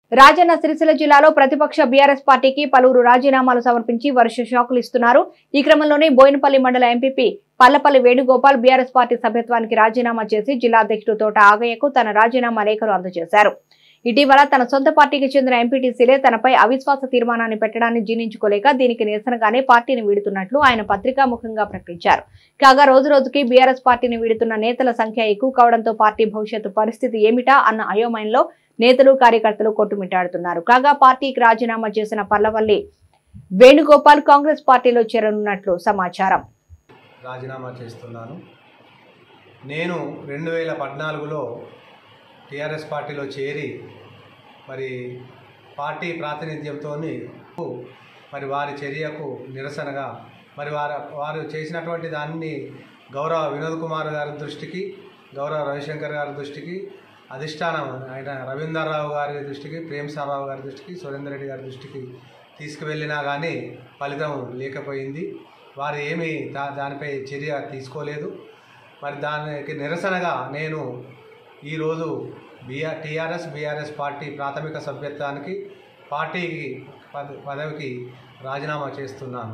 రాజన్న సిరిసిల్ల జిల్లాలో ప్రతిపక్ష బీఆర్ఎస్ పార్టీకి పలువురు రాజీనామాలు సమర్పించి వరుస షాకులు ఇస్తున్నారు ఈ క్రమంలోనే బోయినపల్లి మండల MPP Pallapalli Venugopal BRS party సభ్యత్వానికి రాజీనామా చేసి జిల్లా అధ్యక్షుడు తోట ఆగయ్యకు తన రాజీనామా లేఖను అందజేశారు ఇటీవల తన సొంత పార్టీకి చెందిన ఎంపీటీసీలే తనపై అవిశ్వాస తీర్మానాన్ని పెట్టడాన్ని జీర్ణించుకోలేక దీనికి నిరసనగానే పార్టీని వీడుతున్నట్లు ఆయన పత్రికాముఖంగా ప్రకటించారు కాగా రోజు రోజుకి బీఆర్ఎస్ పార్టీని వీడుతున్న నేతల సంఖ్య ఎక్కువ కావడంతో పార్టీ భవిష్యత్తు పరిస్థితి ఏమిటా అన్న అయోమయంలో నేతలు కార్యకర్తలు కొట్టుమిట్టాడుతున్నారు కాగా పార్టీకి రాజీనామా చేసిన పల్లవల్లి వేణుగోపాల్ కాంగ్రెస్ పార్టీలో చేరనున్నట్లు సమాచారం రాజీనామా చేస్తున్నాను నేను రెండు వేల పద్నాలుగులో టీఆర్ఎస్ పార్టీలో చేరి మరి పార్టీ ప్రాతినిధ్యంతో మరి వారి చర్యకు నిరసనగా మరి వారు వారు చేసినటువంటి దాన్ని గౌరవ వినోద్ కుమార్ గారి దృష్టికి గౌరవ రవిశంకర్ గారి దృష్టికి అధిష్టానం ఆయన రవీందర్రావు గారి దృష్టికి ప్రేమ్ సారావు గారి దృష్టికి సురేందర్ రెడ్డి గారి దృష్టికి తీసుకువెళ్ళినా కానీ ఫలితం లేకపోయింది వారు ఏమీ దా దానిపై చర్య తీసుకోలేదు మరి దానికి నిరసనగా నేను ఈరోజు బీఆర్ టీఆర్ఎస్ బీఆర్ఎస్ పార్టీ ప్రాథమిక సభ్యత్వానికి పార్టీకి పద పదవికి రాజీనామా చేస్తున్నాను